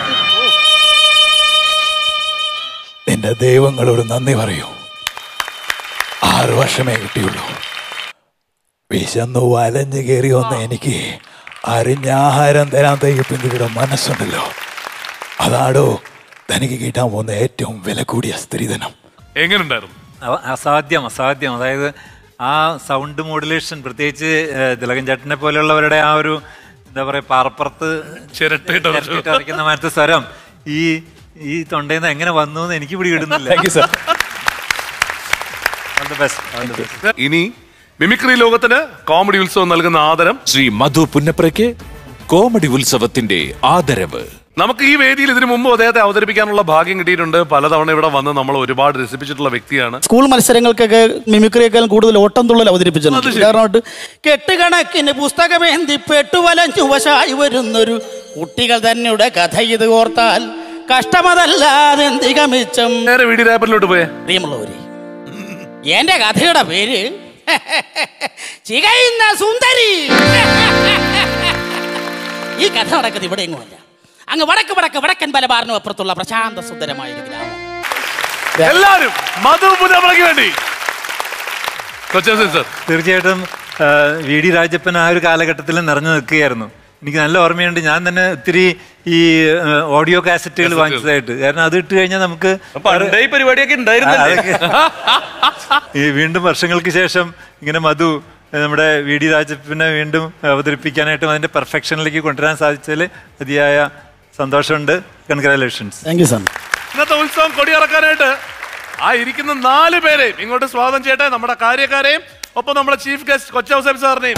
S13: നിന്റെ ദൈവങ്ങളോട് നന്ദി പറയൂ ആറ് വർഷമേ കിട്ടിയുള്ളൂ വിശന്നു വലഞ്ഞു കയറി വന്ന എനിക്ക് അരിഞ്ഞാഹാരം തരാൻ തയ്യപ്പിന്റെ മനസ്സുണ്ടല്ലോ അതാടോ തനിക്ക് കിട്ടാൻ പോകുന്ന ഏറ്റവും വില കൂടിയ സ്ത്രീധനം
S1: എങ്ങനെയുണ്ടായിരുന്നു
S2: അവ- അസാധ്യം അസാധ്യം അതായത് ആ സൗണ്ട് മോഡുലേഷൻ പ്രത്യേകിച്ച് ഏഹ്, തിലകൻ ചേട്ടനെ പോലെയുള്ളവരുടെ ആ ഒരു എന്താ പറയാ പാറപ്പുറത്ത്
S1: ചിരട്ടയിട്ട്
S2: ചിരട്ടയിട്ട് അരയ്ക്കുന്ന മാറ്റത്തെ സ്വരം ഈ ഈ തൊണ്ടയിൽ നിന്ന് എങ്ങനെ വന്നു എന്ന് എനിക്ക് പിടികിടുന്നില്ല
S13: Thank you, sir.
S2: All the best, all the best.
S1: ഇനി മിമിക്രി ലോകത്തിന് കോമഡി ഉത്സവം നൽകുന്ന ആദരം
S5: ശ്രീ മധു പുന്നപ്രയ്ക്ക് കോമഡി ഉത്സവത്തിന്റെ ആദരവ്
S1: നമുക്ക് ഈ വേദിയിൽ ഇതിനു മുമ്പ് അദ്ദേഹത്തെ അവതരിപ്പിക്കാനുള്ള ഭാഗ്യം കിട്ടിയിട്ടുണ്ട് പലതവണ ഇവിടെ വന്ന് നമ്മൾ ഒരുപാട് രസിപ്പിച്ചിട്ടുള്ള വ്യക്തിയാണ്
S14: സ്കൂൾ മത്സരങ്ങൾക്കൊക്കെ മിമിക്രിയേക്കാൾ കൂടുതൽ ഓട്ടം തുള്ളൽ അവതരിപ്പിച്ചിട്ടുണ്ട് കാരണമായിട്ട് കെട്ടുകണക്കിന് പുസ്തകമേന്തി പെട്ടുവലഞ്ഞു വശായി വരുന്നൊരു കുട്ടികൾ തന്നെയുടെ കഥ ഇത് ഓർത്താൽ കഷ്ടമതല്ലാതെ എന്തിക മിച്ചം
S1: നേരെ വീടി രാപ്പറിലോട്ട് പോയേ
S14: പ്രിയമുള്ളവരെ എന്റെ കഥയുടെ പേര് ചികയുന്ന സുന്ദരി ഈ കഥ നടക്കുന്നത് ഇവിടെ എങ്ങുമല്ല അങ്ങ് വടക്ക് വടക്ക് വടക്കൻ ബലബാറിനും അപ്പുറത്തുള്ള പ്രശാന്ത സുന്ദരമായ ഒരു ഗ്രാമം
S1: എല്ലാരും മധു പുന്നപ്രയ്ക്ക് വേണ്ടി കൊച്ചു സർ
S2: തീർച്ചയായിട്ടും ആ, വി ഡി രാജപ്പൻ ആ ഒരു കാലഘട്ടത്തിൽ നിറഞ്ഞു നിൽക്കുകയായിരുന്നു എനിക്ക് നല്ല ഓർമ്മയുണ്ട് ഞാൻ തന്നെ ഒത്തിരി ഈ ആ, ഓഡിയോ കാസറ്റുകൾ വാങ്ങിച്ചതായിട്ട് കാരണം അത് ഇട്ട് കഴിഞ്ഞാൽ നമുക്ക്
S3: പണ്ടേ ഈ പരിപാടിയൊക്കെ ഉണ്ടായിരുന്നല്ലേ?
S2: ആ, അതൊക്കെ. ഈ വീണ്ടും വർഷങ്ങൾക്ക് ശേഷം ഇങ്ങനെ മധു ആ, നമ്മുടെ വി ഡി രാജപ്പനെ വീണ്ടും അവതരിപ്പിക്കാനായിട്ടും അതിന്റെ പെർഫെക്ഷനിലേക്ക് കൊണ്ടുവരാൻ സാധിച്ചതിൽ അതിയായ സന്തോഷമുണ്ട് കൺഗ്രാലേഷൻസ്
S14: താങ്ക് യു സാർ
S1: ഇന്നത്തെ ഉത്സവം കൊടിയിറക്കാനായിട്ട് ആ ഇരിക്കുന്ന നാല് പേരെയും ഇങ്ങോട്ട് സ്വാഗതം ചെയ്യട്ടെ നമ്മുടെ കാര്യക്കാരെയും ഒപ്പം നമ്മുടെ ചീഫ് ഗസ്റ്റ് കൊച്ചൗസഫ് സാറിനെയും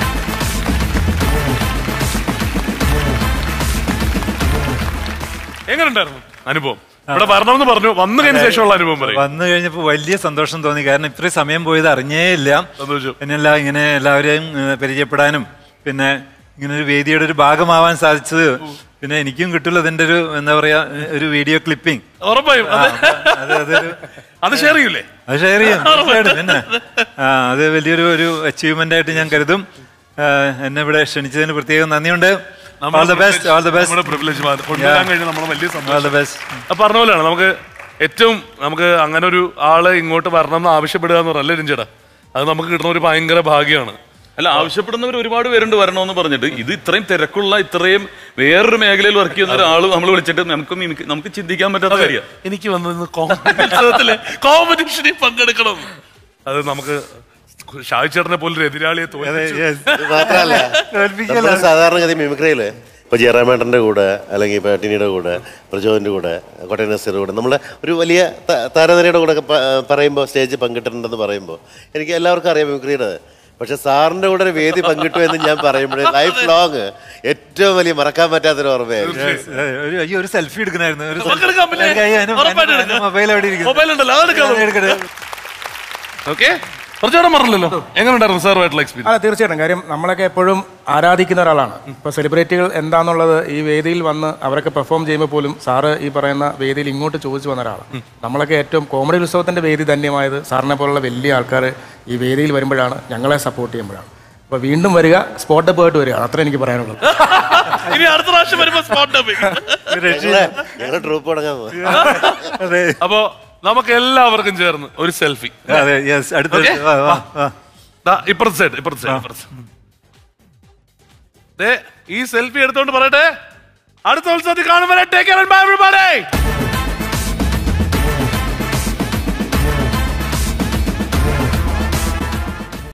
S1: എങ്ങനെയുണ്ടായിരുന്നു അനുഭവം ഇവിടെ വരണമെന്ന് പറഞ്ഞു വന്നു കഴിഞ്ഞ ശേഷമുള്ള അനുഭവം പറയും
S2: വന്നു കഴിഞ്ഞപ്പോൾ വലിയ സന്തോഷം തോന്നി കാരണം ഇത്രയും സമയം പോയത് അറിഞ്ഞേ ഇല്ല
S1: സന്തോഷം
S2: പിന്നെല്ല ഇങ്ങനെ എല്ലാവരെയും ഏഹ്, പരിചയപ്പെടാനും പിന്നെ ഇങ്ങനെ ഒരു വേദിയുടെ ഒരു ഭാഗമാവാൻ സാധിച്ചത് പിന്നെ എനിക്കും കിട്ടുള്ളൂ അതിന്റെ ഒരു എന്താ പറയാ ഒരു വീഡിയോ ക്ലിപ്പിംഗ്
S1: ഉറപ്പായും അത്
S2: അത് അതൊരു
S1: അത് ഷെയർ ചെയ്യൂലേ
S2: അത് ഷെയർ ചെയ്യാം തീർച്ചയായിട്ടും. പിന്നെ ആ അത് വലിയൊരു ഒരു അച്ചീവ്മെന്റ് ആയിട്ട് ഞാൻ കരുതും ആ, എന്നെ ഇവിടെ ക്ഷണിച്ചതിന് പ്രത്യേകം നന്ദിയുണ്ട് all the best all the best
S1: നമ്മുടെ പ്രിവിലേജ് കൊണ്ടുവരാൻ കഴിഞ്ഞ നമ്മൾ വലിയ
S2: ഓൾ ദ
S1: സന്തോഷം
S2: ബെസ്റ്റ്
S1: അപ്പൊ പറഞ്ഞ പോലെയാണ് നമുക്ക് ഏറ്റവും നമുക്ക് അങ്ങനെ ഒരു ആള് ഇങ്ങോട്ട് വരണം എന്ന് ആവശ്യപ്പെടുക എന്ന് പറഞ്ഞല്ലേ രഞ്ജേട്ടാ അത് നമുക്ക് കിട്ടുന്ന ഒരു ഭയങ്കര ഭാഗ്യമാണ്
S3: അല്ല ആവശ്യപ്പെടുന്നവർ ഒരുപാട് പേരുണ്ട് വരണമെന്ന് പറഞ്ഞിട്ട് ഇത് ഇത്രയും തിരക്കുള്ള ഇത്രയും വേറൊരു മേഖലയിൽ വർക്ക് ചെയ്യുന്ന ഒരാൾ നമ്മൾ വിളിച്ചിട്ട് നമുക്ക് മിമിക്രി- നമുക്ക് ചിന്തിക്കാൻ പറ്റാത്ത കാര്യം
S1: എനിക്ക് വന്നത് കോമ്പറ്റീഷനിലെ കോമ്പറ്റീഷനിൽ പങ്കെടുക്കണം അത് നമുക്ക് ഷാജി ചേട്ടനെ പോലൊരു എതിരാളിയെ തോൽപ്പിച്ചു.
S4: ഇത് മാത്രമല്ല നമ്മൾ സാധാരണഗതി മിമിക്രിയില് ഇപ്പൊ ജയറാമേട്ടന്റെ കൂടെ അല്ലെങ്കിൽ ഇപ്പൊ ടിനിയുടെ കൂടെ പ്രജോദിന്റെ കൂടെ കോട്ടയം നസീറുടെ കൂടെ നമ്മൾ ഒരു വലിയ ത- താരനിരയുടെ കൂടെ ഒക്കെ പ- പറയുമ്പോൾ സ്റ്റേജ് പങ്കിട്ടിട്ടുണ്ടെന്ന് പറയുമ്പോൾ എനിക്ക് എല്ലാവർക്കും അറിയാം മിമിക്രിയുടെ പക്ഷെ സാറിന്റെ കൂടെ ഒരു വേദി പങ്കിട്ടു എന്ന് ഞാൻ പറയുമ്പോഴേ ലൈഫ് ലോങ് ഏറ്റവും വലിയ മറക്കാൻ പറ്റാത്തൊരു ഓർമ്മയായിരുന്നു
S2: ഒരു അയ്യോ ഒരു സെൽഫി എടുക്കണമായിരുന്നു ഒരു
S1: നമുക്ക് എടുക്കാം പിന്നെ. ഉറപ്പായിട്ടും എടുക്കാം.
S2: മൊബൈൽ അവിടെ ഇരിക്കുന്നു
S1: മൊബൈൽ ഉണ്ടല്ലോ അതെടുക്കാം ഓക്കെ കുറച്ചുകൂടെ പറഞ്ഞല്ലോ എങ്ങനെ ഉണ്ടായിരുന്നു സാറുമായിട്ടുള്ള എക്സ്പീരിയൻസ്
S8: അല്ല തീർച്ചയായിട്ടും കാര്യം നമ്മളൊക്കെ എപ്പോഴും ആരാധിക്കുന്ന ഒരാളാണ് ഇപ്പോൾ സെലിബ്രിറ്റികൾ എന്താണെന്നുള്ളത് ഈ വേദിയിൽ വന്ന് അവരൊക്കെ പെർഫോം ചെയ്യുമ്പോൾ പോലും സാറ് ഈ പറയുന്ന വേദിയിൽ ഇങ്ങോട്ട് ചോദിച്ചു വന്ന ഒരാളാണ് നമ്മളൊക്കെ ഏറ്റവും കോമഡി ഉത്സവത്തിൻ്റെ വേദി ധന്യമായത് സാറിനെ പോലുള്ള വലിയ ആൾക്കാർ ഈ വേദിയിൽ വരുമ്പോഴാണ് ഞങ്ങളെ സപ്പോർട്ട് ചെയ്യുമ്പോഴാണ് അപ്പോൾ വീണ്ടും വരിക സ്പോട്ട് അപ്പ് ആയിട്ട് വരിക അത്ര എനിക്ക് പറയാനുള്ളത്
S1: ഇനി അടുത്ത പ്രാവശ്യം വരുമ്പോ സ്പോട്ട്
S4: ഞങ്ങളുടെ ട്രൂപ്പ് തുടങ്ങാൻ പോകും
S1: അപ്പോ നമുക്ക് എല്ലാവർക്കും ചേർന്ന് ഒരു സെൽഫി
S2: അതെ യെസ് അടുത്ത വാ, വാ, വാ.
S1: ഇപ്പുറത്തെ സൈഡ് ഇപ്പുറത്തെ സൈഡ് ഇപ്പുറത്തെ side. ദേ ഈ സെൽഫി എടുത്തോണ്ട് പറയട്ടെ അടുത്ത ഉത്സവത്തിൽ കാണുമ്പോൾ ടേക്ക് കെയർ ബൈ എവരിബഡി